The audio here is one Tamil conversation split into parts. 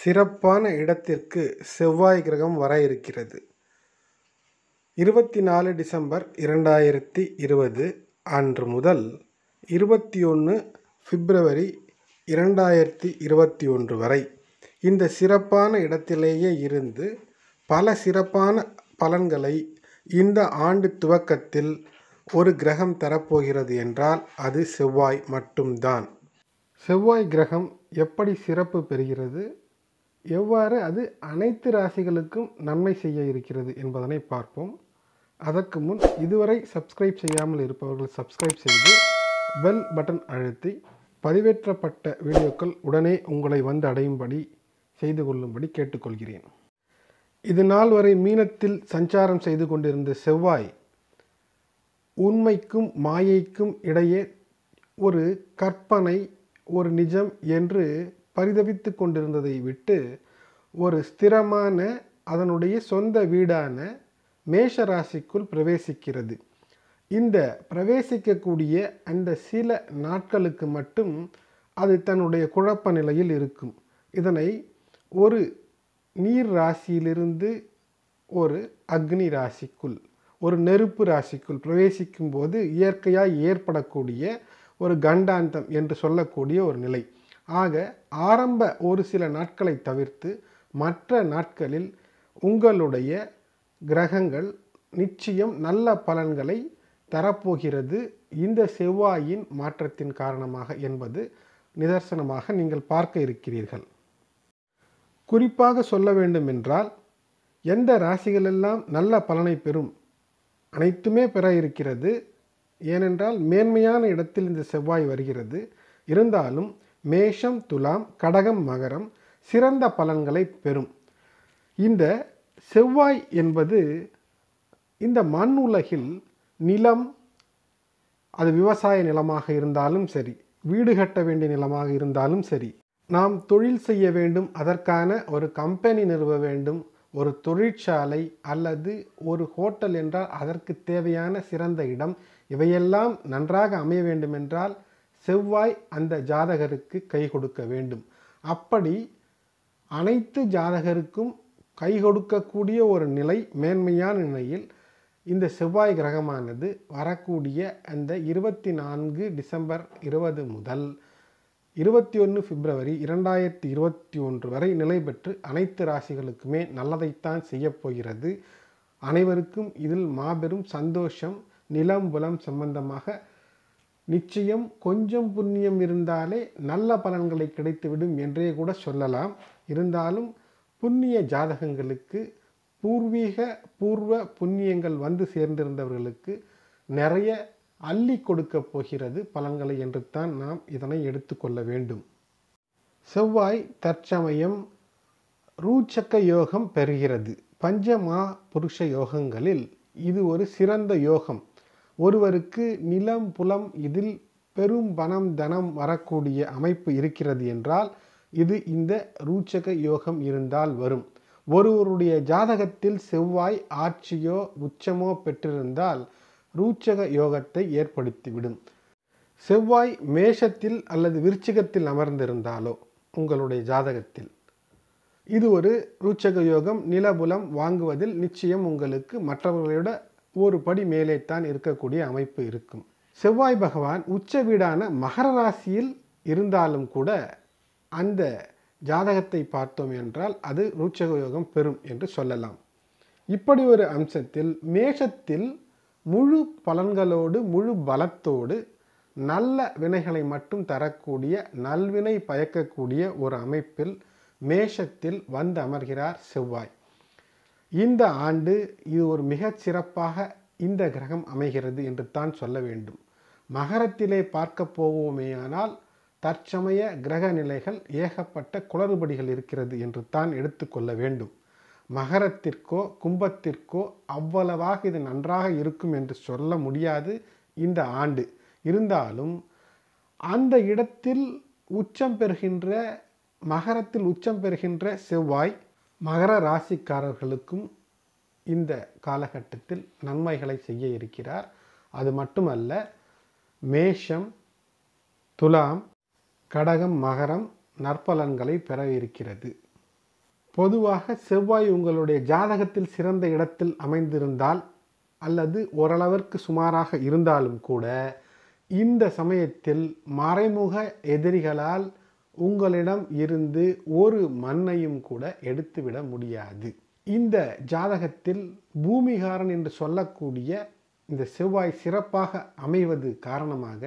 சிறப்பான இடத்திற்கு செவ்வாய் கிரகம் வர இருக்கிறது இருபத்தி நாலு டிசம்பர் இரண்டாயிரத்தி இருபது அன்று முதல் இருபத்தி ஒன்று பிப்ரவரி இரண்டாயிரத்தி இருபத்தி ஒன்று வரை இந்த சிறப்பான இடத்திலேயே இருந்து பல சிறப்பான பலன்களை இந்த ஆண்டு துவக்கத்தில் ஒரு கிரகம் தரப்போகிறது என்றால் அது செவ்வாய் மட்டும்தான் செவ்வாய் கிரகம் எப்படி சிறப்பு பெறுகிறது எவ்வாறு அது அனைத்து ராசிகளுக்கும் நன்மை செய்ய இருக்கிறது என்பதனை பார்ப்போம் அதற்கு முன் இதுவரை சப்ஸ்கிரைப் செய்யாமல் இருப்பவர்கள் சப்ஸ்கிரைப் செய்து பெல் பட்டன் அழுத்தி பதிவேற்றப்பட்ட வீடியோக்கள் உடனே உங்களை வந்து அடையும்படி செய்து கொள்ளும்படி கேட்டுக்கொள்கிறேன் இது நாள் வரை மீனத்தில் சஞ்சாரம் செய்து கொண்டிருந்த செவ்வாய் உண்மைக்கும் மாயைக்கும் இடையே ஒரு கற்பனை ஒரு நிஜம் என்று பரிதவித்து கொண்டிருந்ததை விட்டு ஒரு ஸ்திரமான அதனுடைய சொந்த வீடான மேஷ ராசிக்குள் பிரவேசிக்கிறது இந்த பிரவேசிக்கக்கூடிய அந்த சில நாட்களுக்கு மட்டும் அது தன்னுடைய குழப்ப நிலையில் இருக்கும் இதனை ஒரு நீர் ராசியிலிருந்து ஒரு அக்னி ராசிக்குள் ஒரு நெருப்பு ராசிக்குள் பிரவேசிக்கும் போது இயற்கையாக ஏற்படக்கூடிய ஒரு கண்டாந்தம் என்று சொல்லக்கூடிய ஒரு நிலை ஆக ஆரம்ப ஒரு சில நாட்களை தவிர்த்து மற்ற நாட்களில் உங்களுடைய கிரகங்கள் நிச்சயம் நல்ல பலன்களை தரப்போகிறது இந்த செவ்வாயின் மாற்றத்தின் காரணமாக என்பது நிதர்சனமாக நீங்கள் பார்க்க இருக்கிறீர்கள் குறிப்பாக சொல்ல வேண்டும் என்றால் எந்த ராசிகளெல்லாம் நல்ல பலனை பெறும் அனைத்துமே பெற இருக்கிறது ஏனென்றால் மேன்மையான இடத்தில் இந்த செவ்வாய் வருகிறது இருந்தாலும் மேஷம் துலாம் கடகம் மகரம் சிறந்த பலன்களை பெறும் இந்த செவ்வாய் என்பது இந்த மண் உலகில் நிலம் அது விவசாய நிலமாக இருந்தாலும் சரி வீடு கட்ட வேண்டிய நிலமாக இருந்தாலும் சரி நாம் தொழில் செய்ய வேண்டும் அதற்கான ஒரு கம்பெனி நிறுவ வேண்டும் ஒரு தொழிற்சாலை அல்லது ஒரு ஹோட்டல் என்றால் அதற்கு தேவையான சிறந்த இடம் இவையெல்லாம் நன்றாக அமைய வேண்டுமென்றால் செவ்வாய் அந்த ஜாதகருக்கு கை கொடுக்க வேண்டும் அப்படி அனைத்து ஜாதகருக்கும் கை கொடுக்கக்கூடிய ஒரு நிலை மேன்மையான நிலையில் இந்த செவ்வாய் கிரகமானது வரக்கூடிய அந்த இருபத்தி நான்கு டிசம்பர் இருபது முதல் இருபத்தி ஒன்று பிப்ரவரி இரண்டாயிரத்தி இருபத்தி ஒன்று வரை நிலை பெற்று அனைத்து ராசிகளுக்குமே நல்லதைத்தான் செய்யப்போகிறது அனைவருக்கும் இதில் மாபெரும் சந்தோஷம் நிலம் புலம் சம்பந்தமாக நிச்சயம் கொஞ்சம் புண்ணியம் இருந்தாலே நல்ல பலன்களை கிடைத்துவிடும் என்றே கூட சொல்லலாம் இருந்தாலும் புண்ணிய ஜாதகங்களுக்கு பூர்வீக பூர்வ புண்ணியங்கள் வந்து சேர்ந்திருந்தவர்களுக்கு நிறைய அள்ளி கொடுக்க போகிறது பலன்களை என்று தான் நாம் இதனை எடுத்துக்கொள்ள வேண்டும் செவ்வாய் தற்சமயம் ரூச்சக்க யோகம் பெறுகிறது பஞ்சமா புருஷ யோகங்களில் இது ஒரு சிறந்த யோகம் ஒருவருக்கு நிலம் புலம் இதில் பெரும் பணம் தனம் வரக்கூடிய அமைப்பு இருக்கிறது என்றால் இது இந்த ரூச்சக யோகம் இருந்தால் வரும் ஒருவருடைய ஜாதகத்தில் செவ்வாய் ஆட்சியோ உச்சமோ பெற்றிருந்தால் ரூச்சக யோகத்தை ஏற்படுத்திவிடும் செவ்வாய் மேஷத்தில் அல்லது விருச்சிகத்தில் அமர்ந்திருந்தாலோ உங்களுடைய ஜாதகத்தில் இது ஒரு ரூச்சக யோகம் நிலபுலம் வாங்குவதில் நிச்சயம் உங்களுக்கு மற்றவர்களோட ஒரு படி மேலே தான் இருக்கக்கூடிய அமைப்பு இருக்கும் செவ்வாய் பகவான் உச்ச வீடான மகர ராசியில் இருந்தாலும் கூட அந்த ஜாதகத்தை பார்த்தோம் என்றால் அது ரூச்சக யோகம் பெறும் என்று சொல்லலாம் இப்படி ஒரு அம்சத்தில் மேஷத்தில் முழு பலன்களோடு முழு பலத்தோடு நல்ல வினைகளை மட்டும் தரக்கூடிய நல்வினை பயக்கக்கூடிய ஒரு அமைப்பில் மேஷத்தில் வந்து அமர்கிறார் செவ்வாய் இந்த ஆண்டு இது ஒரு மிகச் சிறப்பாக இந்த கிரகம் அமைகிறது என்று தான் சொல்ல வேண்டும் மகரத்திலே பார்க்க போவோமேயானால் தற்சமய கிரக நிலைகள் ஏகப்பட்ட குளறுபடிகள் இருக்கிறது என்று தான் எடுத்துக்கொள்ள வேண்டும் மகரத்திற்கோ கும்பத்திற்கோ அவ்வளவாக இது நன்றாக இருக்கும் என்று சொல்ல முடியாது இந்த ஆண்டு இருந்தாலும் அந்த இடத்தில் உச்சம் பெறுகின்ற மகரத்தில் உச்சம் பெறுகின்ற செவ்வாய் மகர ராசிக்காரர்களுக்கும் இந்த காலகட்டத்தில் நன்மைகளை செய்ய இருக்கிறார் அது மட்டுமல்ல மேஷம் துலாம் கடகம் மகரம் நற்பலன்களை பெற இருக்கிறது பொதுவாக செவ்வாய் உங்களுடைய ஜாதகத்தில் சிறந்த இடத்தில் அமைந்திருந்தால் அல்லது ஓரளவிற்கு சுமாராக இருந்தாலும் கூட இந்த சமயத்தில் மறைமுக எதிரிகளால் உங்களிடம் இருந்து ஒரு மண்ணையும் கூட எடுத்துவிட முடியாது இந்த ஜாதகத்தில் பூமிகாரன் என்று சொல்லக்கூடிய இந்த செவ்வாய் சிறப்பாக அமைவது காரணமாக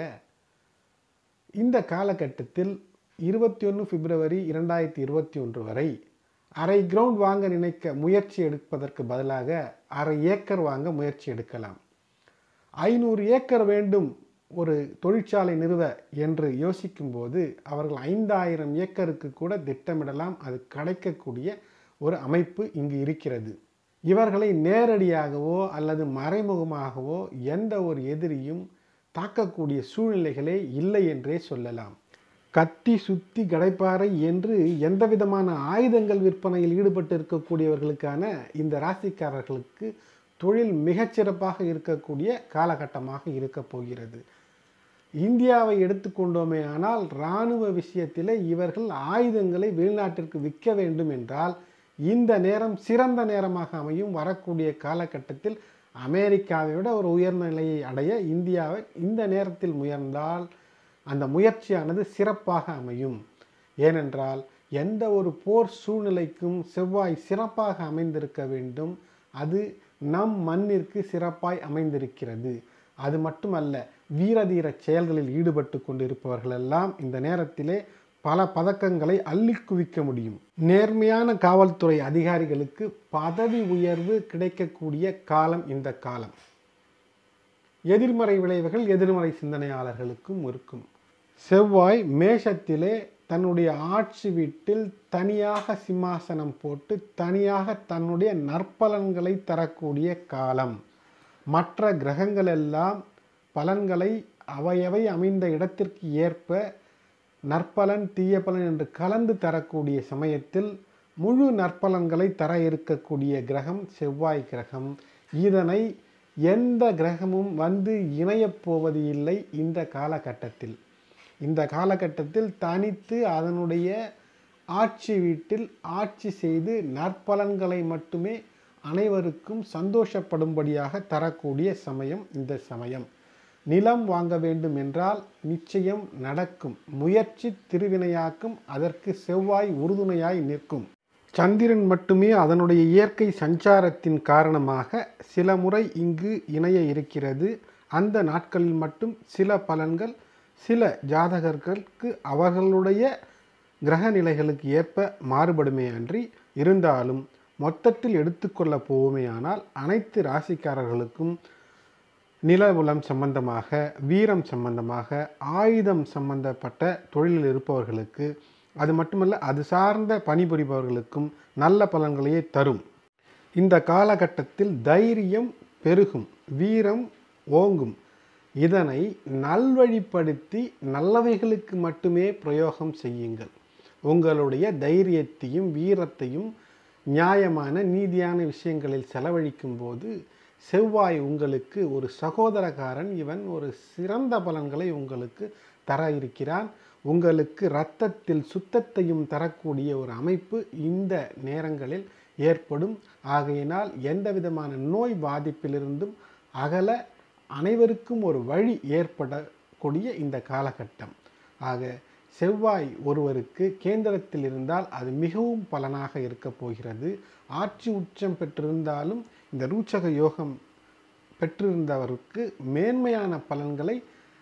இந்த காலகட்டத்தில் இருபத்தி ஒன்று பிப்ரவரி இரண்டாயிரத்தி இருபத்தி ஒன்று வரை அரை கிரவுண்ட் வாங்க நினைக்க முயற்சி எடுப்பதற்கு பதிலாக அரை ஏக்கர் வாங்க முயற்சி எடுக்கலாம் ஐநூறு ஏக்கர் வேண்டும் ஒரு தொழிற்சாலை நிறுவ என்று யோசிக்கும்போது அவர்கள் ஐந்தாயிரம் ஏக்கருக்கு கூட திட்டமிடலாம் அது கிடைக்கக்கூடிய ஒரு அமைப்பு இங்கு இருக்கிறது இவர்களை நேரடியாகவோ அல்லது மறைமுகமாகவோ எந்த ஒரு எதிரியும் தாக்கக்கூடிய சூழ்நிலைகளே இல்லை என்றே சொல்லலாம் கத்தி சுத்தி கடைப்பாறை என்று எந்த விதமான ஆயுதங்கள் விற்பனையில் ஈடுபட்டு இருக்கக்கூடியவர்களுக்கான இந்த ராசிக்காரர்களுக்கு தொழில் மிகச்சிறப்பாக இருக்கக்கூடிய காலகட்டமாக இருக்கப் போகிறது இந்தியாவை எடுத்துக்கொண்டோமே ஆனால் இராணுவ விஷயத்தில் இவர்கள் ஆயுதங்களை வெளிநாட்டிற்கு விற்க வேண்டும் என்றால் இந்த நேரம் சிறந்த நேரமாக அமையும் வரக்கூடிய காலகட்டத்தில் அமெரிக்காவை விட ஒரு உயர்ந்த நிலையை அடைய இந்தியாவை இந்த நேரத்தில் முயன்றால் அந்த முயற்சியானது சிறப்பாக அமையும் ஏனென்றால் எந்த ஒரு போர் சூழ்நிலைக்கும் செவ்வாய் சிறப்பாக அமைந்திருக்க வேண்டும் அது நம் மண்ணிற்கு சிறப்பாய் அமைந்திருக்கிறது அது மட்டுமல்ல வீரதீர செயல்களில் ஈடுபட்டு கொண்டிருப்பவர்களெல்லாம் இந்த நேரத்திலே பல பதக்கங்களை அள்ளி குவிக்க முடியும் நேர்மையான காவல்துறை அதிகாரிகளுக்கு பதவி உயர்வு கிடைக்கக்கூடிய காலம் இந்த காலம் எதிர்மறை விளைவுகள் எதிர்மறை சிந்தனையாளர்களுக்கும் இருக்கும் செவ்வாய் மேஷத்திலே தன்னுடைய ஆட்சி வீட்டில் தனியாக சிம்மாசனம் போட்டு தனியாக தன்னுடைய நற்பலன்களை தரக்கூடிய காலம் மற்ற கிரகங்கள் எல்லாம் பலன்களை அவையவை அமைந்த இடத்திற்கு ஏற்ப நற்பலன் தீய பலன் என்று கலந்து தரக்கூடிய சமயத்தில் முழு நற்பலன்களை தர இருக்கக்கூடிய கிரகம் செவ்வாய் கிரகம் இதனை எந்த கிரகமும் வந்து இணையப் போவது இல்லை இந்த காலகட்டத்தில் இந்த காலகட்டத்தில் தனித்து அதனுடைய ஆட்சி வீட்டில் ஆட்சி செய்து நற்பலன்களை மட்டுமே அனைவருக்கும் சந்தோஷப்படும்படியாக தரக்கூடிய சமயம் இந்த சமயம் நிலம் வாங்க வேண்டும் என்றால் நிச்சயம் நடக்கும் முயற்சி திருவினையாக்கும் அதற்கு செவ்வாய் உறுதுணையாய் நிற்கும் சந்திரன் மட்டுமே அதனுடைய இயற்கை சஞ்சாரத்தின் காரணமாக சில முறை இங்கு இணைய இருக்கிறது அந்த நாட்களில் மட்டும் சில பலன்கள் சில ஜாதகர்களுக்கு அவர்களுடைய கிரக நிலைகளுக்கு ஏற்ப மாறுபடுமே அன்றி இருந்தாலும் மொத்தத்தில் எடுத்துக்கொள்ள போவோமேயானால் அனைத்து ராசிக்காரர்களுக்கும் நிலபுலம் சம்பந்தமாக வீரம் சம்பந்தமாக ஆயுதம் சம்பந்தப்பட்ட தொழிலில் இருப்பவர்களுக்கு அது மட்டுமல்ல அது சார்ந்த பணிபுரிபவர்களுக்கும் நல்ல பலன்களையே தரும் இந்த காலகட்டத்தில் தைரியம் பெருகும் வீரம் ஓங்கும் இதனை நல்வழிப்படுத்தி நல்லவைகளுக்கு மட்டுமே பிரயோகம் செய்யுங்கள் உங்களுடைய தைரியத்தையும் வீரத்தையும் நியாயமான நீதியான விஷயங்களில் செலவழிக்கும் போது செவ்வாய் உங்களுக்கு ஒரு சகோதரக்காரன் இவன் ஒரு சிறந்த பலன்களை உங்களுக்கு தர இருக்கிறான் உங்களுக்கு இரத்தத்தில் சுத்தத்தையும் தரக்கூடிய ஒரு அமைப்பு இந்த நேரங்களில் ஏற்படும் ஆகையினால் எந்த விதமான நோய் பாதிப்பிலிருந்தும் அகல அனைவருக்கும் ஒரு வழி ஏற்படக்கூடிய இந்த காலகட்டம் ஆக செவ்வாய் ஒருவருக்கு கேந்திரத்தில் இருந்தால் அது மிகவும் பலனாக இருக்க போகிறது ஆட்சி உச்சம் பெற்றிருந்தாலும் இந்த ரூச்சக யோகம் பெற்றிருந்தவருக்கு மேன்மையான பலன்களை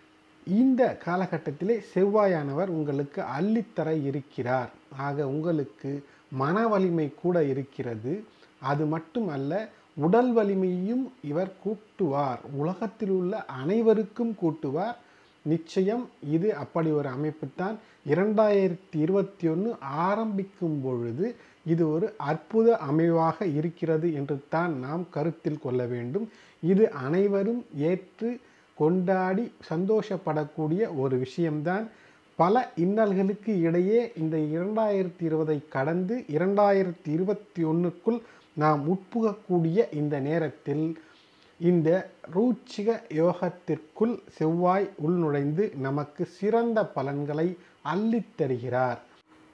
இந்த காலகட்டத்திலே செவ்வாயானவர் உங்களுக்கு அள்ளித்தர இருக்கிறார் ஆக உங்களுக்கு மன வலிமை கூட இருக்கிறது அது மட்டுமல்ல உடல் வலிமையும் இவர் கூட்டுவார் உலகத்தில் உள்ள அனைவருக்கும் கூட்டுவார் நிச்சயம் இது அப்படி ஒரு அமைப்புத்தான் இரண்டாயிரத்தி இருபத்தி ஒன்று ஆரம்பிக்கும் பொழுது இது ஒரு அற்புத அமைவாக இருக்கிறது என்று தான் நாம் கருத்தில் கொள்ள வேண்டும் இது அனைவரும் ஏற்று கொண்டாடி சந்தோஷப்படக்கூடிய ஒரு விஷயம்தான் பல இன்னல்களுக்கு இடையே இந்த இரண்டாயிரத்தி இருபதை கடந்து இரண்டாயிரத்தி இருபத்தி ஒன்றுக்குள் நாம் உட்புகக்கூடிய இந்த நேரத்தில் இந்த ரூச்சிக யோகத்திற்குள் செவ்வாய் உள்நுழைந்து நமக்கு சிறந்த பலன்களை அள்ளித் தருகிறார்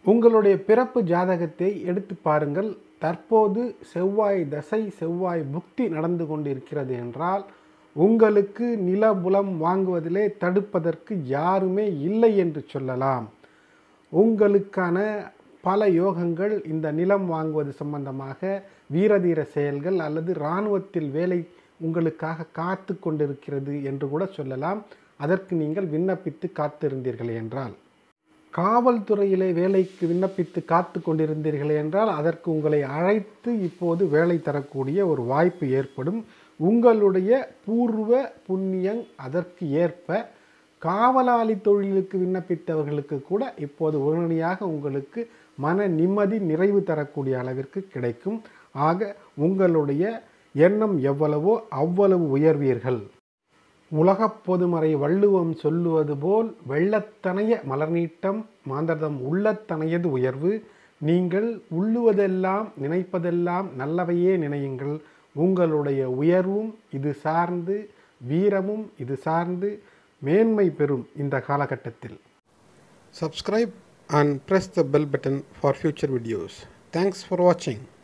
உங்களுடைய பிறப்பு ஜாதகத்தை எடுத்து பாருங்கள் தற்போது செவ்வாய் தசை செவ்வாய் புக்தி நடந்து கொண்டிருக்கிறது என்றால் உங்களுக்கு நிலபுலம் வாங்குவதிலே தடுப்பதற்கு யாருமே இல்லை என்று சொல்லலாம் உங்களுக்கான பல யோகங்கள் இந்த நிலம் வாங்குவது சம்பந்தமாக வீரதீர செயல்கள் அல்லது இராணுவத்தில் வேலை உங்களுக்காக காத்து கொண்டிருக்கிறது என்று கூட சொல்லலாம் அதற்கு நீங்கள் விண்ணப்பித்து காத்திருந்தீர்கள் என்றால் காவல்துறையிலே வேலைக்கு விண்ணப்பித்து காத்து கொண்டிருந்தீர்கள் என்றால் அதற்கு உங்களை அழைத்து இப்போது வேலை தரக்கூடிய ஒரு வாய்ப்பு ஏற்படும் உங்களுடைய பூர்வ புண்ணியம் அதற்கு ஏற்ப காவலாளி தொழிலுக்கு விண்ணப்பித்தவர்களுக்கு கூட இப்போது உடனடியாக உங்களுக்கு மன நிம்மதி நிறைவு தரக்கூடிய அளவிற்கு கிடைக்கும் ஆக உங்களுடைய எண்ணம் எவ்வளவோ அவ்வளவு உயர்வீர்கள் உலகப் பொதுமறை வள்ளுவம் சொல்லுவது போல் வெள்ளத்தனைய மலர்நீட்டம் மாந்தர்தம் உள்ளத்தனையது உயர்வு நீங்கள் உள்ளுவதெல்லாம் நினைப்பதெல்லாம் நல்லவையே நினையுங்கள் உங்களுடைய உயர்வும் இது சார்ந்து வீரமும் இது சார்ந்து மேன்மை பெறும் இந்த காலகட்டத்தில் subscribe and press the bell button for future videos. Thanks for watching.